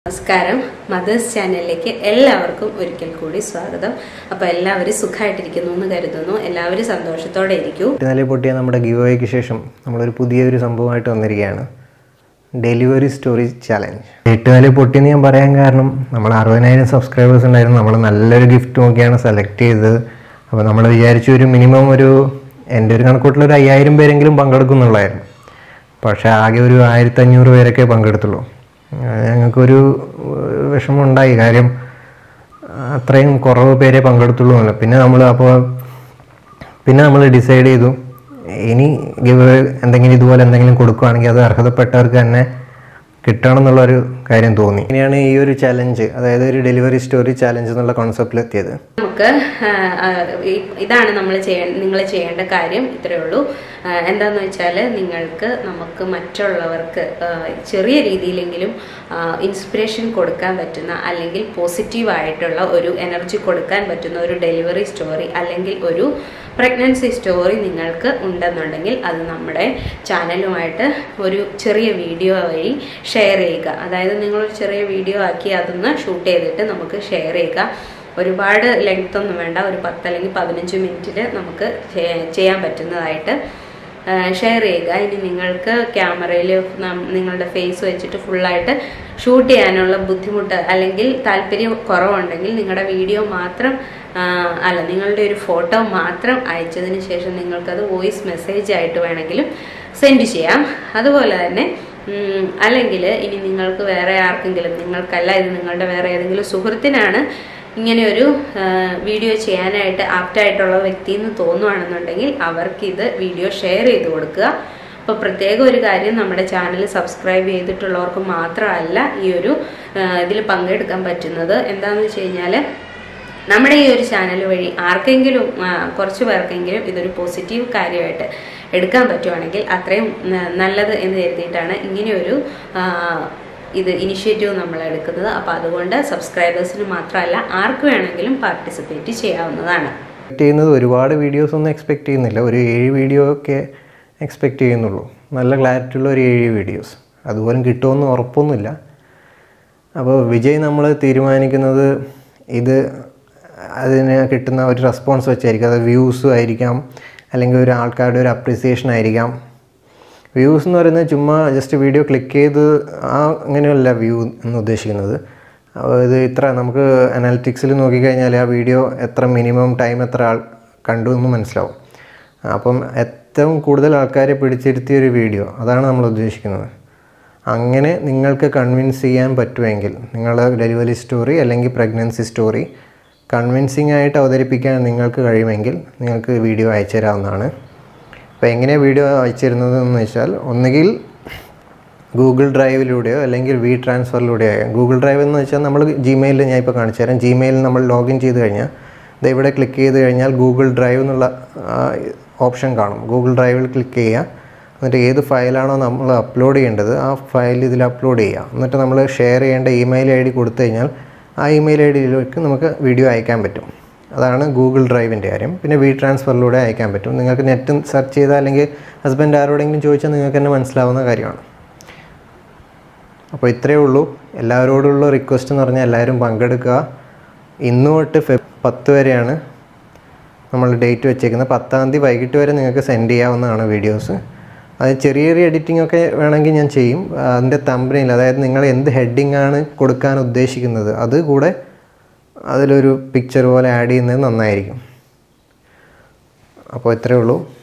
നമസ്കാരം മദേഴ്സ് ചാനലിലേക്ക് എല്ലാവർക്കും ഒരിക്കൽ കൂടി സ്വാഗതം അപ്പോൾ എല്ലാവരും സുഖമായിട്ടിരിക്കുന്നു എന്ന് കരുതുന്നു എല്ലാവരും സന്തോഷത്തോടെ ഇരിക്കൂ എട്ടുനാലി പൊട്ടിയ നമ്മുടെ ഗിവോയ്ക്ക് ശേഷം നമ്മളൊരു പുതിയൊരു സംഭവമായിട്ട് വന്നിരിക്കുകയാണ് ഡെലിവറി സ്റ്റോറി ചാലഞ്ച് എട്ടുനാലി പൊട്ടിയെന്ന് ഞാൻ പറയാൻ കാരണം നമ്മൾ അറുപതിനായിരം സബ്സ്ക്രൈബേഴ്സ് ഉണ്ടായിരുന്നു നമ്മൾ നല്ലൊരു ഗിഫ്റ്റ് നോക്കിയാണ് സെലക്ട് ചെയ്തത് അപ്പോൾ നമ്മൾ വിചാരിച്ചു ഒരു മിനിമം ഒരു എൻ്റെ ഒരു കണക്കൂട്ടിൽ ഒരു അയ്യായിരം പേരെങ്കിലും പങ്കെടുക്കുന്നുള്ളായിരുന്നു പക്ഷേ ആകെ ഒരു ആയിരത്തഞ്ഞൂറ് പേരൊക്കെ പങ്കെടുത്തുള്ളൂ ആ, ഞങ്ങൾക്കൊരു ഏഹ്, വിഷമമുണ്ടായി കാര്യം അത്രയും കുറവ് പേരെ പങ്കെടുത്തുള്ളൂ എന്നല്ല. പിന്നെ നമ്മൾ അപ്പോൾ പിന്നെ നമ്മൾ ഡിസൈഡ് ചെയ്തു ഇനി ഗിവ് എന്തെങ്കിലും ഇതുപോലെ എന്തെങ്കിലും കൊടുക്കുകയാണെങ്കിൽ അത് അർഹതപ്പെട്ടവർക്ക് തന്നെ കിട്ടണം എന്നുള്ളൊരു കാര്യം തോന്നി ഇങ്ങനെയാണ് ഈ ഒരു ചലഞ്ച് അതായത് ഒരു ഡെലിവറി സ്റ്റോറി ചലഞ്ച് എന്നുള്ള കോൺസെപ്റ്റിൽ എത്തിയത് നമുക്ക് ആ, ആ, ഈ- ഇതാണ് നമ്മൾ ചെയ്യ നിങ്ങൾ ചെയ്യേണ്ട കാര്യം ഇത്രയേ ഉള്ളൂ ആ, എന്താന്ന് വെച്ചാൽ നിങ്ങൾക്ക് നമുക്ക് മറ്റുള്ളവർക്ക് ആ, ചെറിയ രീതിയിലെങ്കിലും ഇൻസ്പിറേഷൻ കൊടുക്കാൻ പറ്റുന്ന അല്ലെങ്കിൽ പോസിറ്റീവായിട്ടുള്ള ഒരു എനർജി കൊടുക്കാൻ പറ്റുന്ന ഒരു ഡെലിവറി സ്റ്റോറി അല്ലെങ്കിൽ ഒരു പ്രഗ്നൻസി സ്റ്റോറി നിങ്ങൾക്ക് ഉണ്ടെന്നുണ്ടെങ്കിൽ അത് നമ്മുടെ ചാനലുമായിട്ട് ഒരു ചെറിയ വീഡിയോ വഴി ഷെയർ ചെയ്യുക അതായത് നിങ്ങളൊരു ചെറിയ വീഡിയോ ആക്കി അതൊന്ന് ഷൂട്ട് ചെയ്തിട്ട് നമുക്ക് ഷെയർ ചെയ്യുക ഒരുപാട് ലെങ്ത് ഒന്നും വേണ്ട ഒരു പത്ത് അല്ലെങ്കിൽ പതിനഞ്ച് മിനിറ്റിൽ നമുക്ക് ചെ- ചെയ്യാൻ പറ്റുന്നതായിട്ട് ഷെയർ ചെയ്യുക ഇനി നിങ്ങൾക്ക് ക്യാമറയിൽ നിങ്ങളുടെ ഫേസ് വെച്ചിട്ട് ഫുള്ളായിട്ട് ഷൂട്ട് ചെയ്യാനുള്ള ബുദ്ധിമുട്ട് അല്ലെങ്കിൽ താല്പര്യം കുറവുണ്ടെങ്കിൽ നിങ്ങളുടെ വീഡിയോ മാത്രം ആ, അല്ല നിങ്ങളുടെ ഒരു ഫോട്ടോ മാത്രം അയച്ചതിന് ശേഷം നിങ്ങൾക്കത് വോയിസ് മെസ്സേജ് ആയിട്ട് വേണമെങ്കിലും സെൻഡ് ചെയ്യാം അതുപോലെ തന്നെ ഉം, അല്ലെങ്കിൽ ഇനി നിങ്ങൾക്ക് വേറെ ആർക്കെങ്കിലും നിങ്ങൾക്കല്ല ഇത് നിങ്ങളുടെ വേറെ ഏതെങ്കിലും സുഹൃത്തിനാണ് ഇങ്ങനെ ഒരു ആ, വീഡിയോ ചെയ്യാനായിട്ട് ആപ്റ്റായിട്ടുള്ള വ്യക്തി എന്ന് തോന്നുവാണെന്നുണ്ടെങ്കിൽ അവർക്ക് ഇത് വീഡിയോ ഷെയർ ചെയ്ത് കൊടുക്കുക അപ്പോൾ പ്രത്യേക ഒരു കാര്യം നമ്മുടെ ചാനൽ സബ്സ്ക്രൈബ് ചെയ്തിട്ടുള്ളവർക്ക് മാത്രമല്ല ഈ ഒരു ഇതിൽ പങ്കെടുക്കാൻ പറ്റുന്നത് എന്താണെന്ന് വെച്ച് കഴിഞ്ഞാൽ നമ്മുടെ ഈ ഒരു ചാനൽ വഴി ആർക്കെങ്കിലും ആ, കുറച്ച് പേർക്കെങ്കിലും ഇതൊരു പോസിറ്റീവ് കാര്യമായിട്ട് എടുക്കാൻ പറ്റുവാണെങ്കിൽ അത്രയും ന- നല്ലത് എന്ന് കരുതിയിട്ടാണ് ഇങ്ങനെയൊരു ആ, ഇത് ഇനിഷ്യേറ്റീവ് നമ്മൾ എടുക്കുന്നത് അപ്പോൾ അതുകൊണ്ട് സബ്സ്ക്രൈബേഴ്സിന് മാത്രമല്ല ആർക്ക് വേണമെങ്കിലും പാർട്ടിസിപ്പേറ്റ് ചെയ്യാവുന്നതാണ് എക്സ്പെക്ട് ചെയ്യുന്നത് ഒരുപാട് വീഡിയോസ് ഒന്നും എക്സ്പെക്ട് ചെയ്യുന്നില്ല ഒരു ഏഴ് വീഡിയോ ഒക്കെ എക്സ്പെക്ട് ചെയ്യുന്നുള്ളൂ നല്ല ക്ലാരിറ്റി ഉള്ള ഒരു ഏഴ് വീഡിയോസ് അതുപോലും കിട്ടുമെന്ന് ഉറപ്പൊന്നുമില്ല അപ്പോൾ വിജയ് നമ്മൾ തീരുമാനിക്കുന്നത് ഇത് അതിന് കിട്ടുന്ന ഒരു റെസ്പോൺസ് വെച്ചായിരിക്കും അത് വ്യൂസും ആയിരിക്കാം അല്ലെങ്കിൽ ഒരു ആൾക്കാരുടെ ഒരു അപ്രിസിയേഷൻ ആയിരിക്കാം വ്യൂസ് എന്ന് പറയുന്നത് ചുമ്മാ ജസ്റ്റ് വീഡിയോ ക്ലിക്ക് ചെയ്ത് ആ അങ്ങനെയല്ല വ്യൂ എന്ന് ഉദ്ദേശിക്കുന്നത് അപ്പോൾ ഇത് ഇത്ര നമുക്ക് അനാലിറ്റിക്സിൽ നോക്കിക്കഴിഞ്ഞാൽ ആ വീഡിയോ എത്ര മിനിമം ടൈം എത്ര ആൾ കണ്ടു എന്ന് മനസ്സിലാവും അപ്പം ഏറ്റവും കൂടുതൽ ആൾക്കാരെ പിടിച്ചിരുത്തിയ ഒരു വീഡിയോ അതാണ് നമ്മൾ ഉദ്ദേശിക്കുന്നത് അങ്ങനെ നിങ്ങൾക്ക് കൺവിൻസ് ചെയ്യാൻ പറ്റുമെങ്കിൽ നിങ്ങളുടെ ഡെലിവറി സ്റ്റോറി അല്ലെങ്കിൽ പ്രഗ്നൻസി സ്റ്റോറി കൺവിൻസിംഗ് ആയിട്ട് അവതരിപ്പിക്കാൻ നിങ്ങൾക്ക് കഴിയുമെങ്കിൽ നിങ്ങൾക്ക് വീഡിയോ അയച്ചു തരാവുന്നതാണ് അപ്പോൾ എങ്ങനെയാണ് വീഡിയോ അയച്ചു തരുന്നത് എന്ന് വെച്ചാൽ ഒന്നുകിൽ ഗൂഗിൾ ഡ്രൈവിലൂടെയോ അല്ലെങ്കിൽ വി ട്രാൻസ്ഫറിലൂടെയോ ആകാം ഗൂഗിൾ ഡ്രൈവ് എന്ന് വെച്ചാൽ നമ്മൾ ജിമെയിലിൽ ഞാൻ ഇപ്പോൾ കാണിച്ചു തരാം ജിമെയിലിൽ നമ്മൾ ലോഗിൻ ചെയ്ത് കഴിഞ്ഞാൽ ഇത് ഇവിടെ ക്ലിക്ക് ചെയ്ത് കഴിഞ്ഞാൽ ഗൂഗിൾ ഡ്രൈവ് എന്നുള്ള ഓപ്ഷൻ കാണും ഗൂഗിൾ ഡ്രൈവിൽ ക്ലിക്ക് ചെയ്യുക എന്നിട്ട് ഏത് ഫയലാണോ നമ്മൾ അപ്ലോഡ് ചെയ്യേണ്ടത് ആ ഫയൽ ഇതിൽ അപ്ലോഡ് ചെയ്യുക എന്നിട്ട് നമ്മൾ ഷെയർ ചെയ്യേണ്ട ഇമെയിൽ ഐ ഡി കൊടുത്തു കഴിഞ്ഞാൽ ആ ഇമെയിൽ ഐ ഡിയിലേക്ക് നമുക്ക് വീഡിയോ അയക്കാൻ പറ്റും അതാണ് ഗൂഗിൾ ഡ്രൈവിൻ്റെ കാര്യം പിന്നെ വി ട്രാൻസ്ഫറിലൂടെ അയക്കാൻ പറ്റും നിങ്ങൾക്ക് നെറ്റ് സെർച്ച് ചെയ്താൽ അല്ലെങ്കിൽ ഹസ്ബൻഡ് ആരോടെങ്കിലും ചോദിച്ചാൽ നിങ്ങൾക്ക് തന്നെ മനസ്സിലാവുന്ന കാര്യമാണ് അപ്പോൾ ഇത്രയേ ഉള്ളൂ എല്ലാവരോടുള്ള റിക്വസ്റ്റ് എന്ന് പറഞ്ഞാൽ എല്ലാവരും പങ്കെടുക്കുക ഇന്ന് തൊട്ട് ഫെബ് പത്ത് വരെയാണ് നമ്മൾ ഡേറ്റ് വെച്ചേക്കുന്നത് പത്താം തീയതി വൈകിട്ട് വരെ നിങ്ങൾക്ക് സെൻഡ് ചെയ്യാവുന്നതാണ് വീഡിയോസ് അത് ചെറിയ ചെറിയ എഡിറ്റിംഗ് ഒക്കെ വേണമെങ്കിൽ ഞാൻ ചെയ്യും അതിൻ്റെ തമ്പനയിൽ അതായത് നിങ്ങൾ എന്ത് ഹെഡിങ് ആണ് കൊടുക്കാൻ ഉദ്ദേശിക്കുന്നത് അത് കൂടെ അതിലൊരു പിക്ചർ പോലെ ആഡ് ചെയ്യുന്നത് നന്നായിരിക്കും അപ്പോൾ ഇത്രയേ ഉള്ളൂ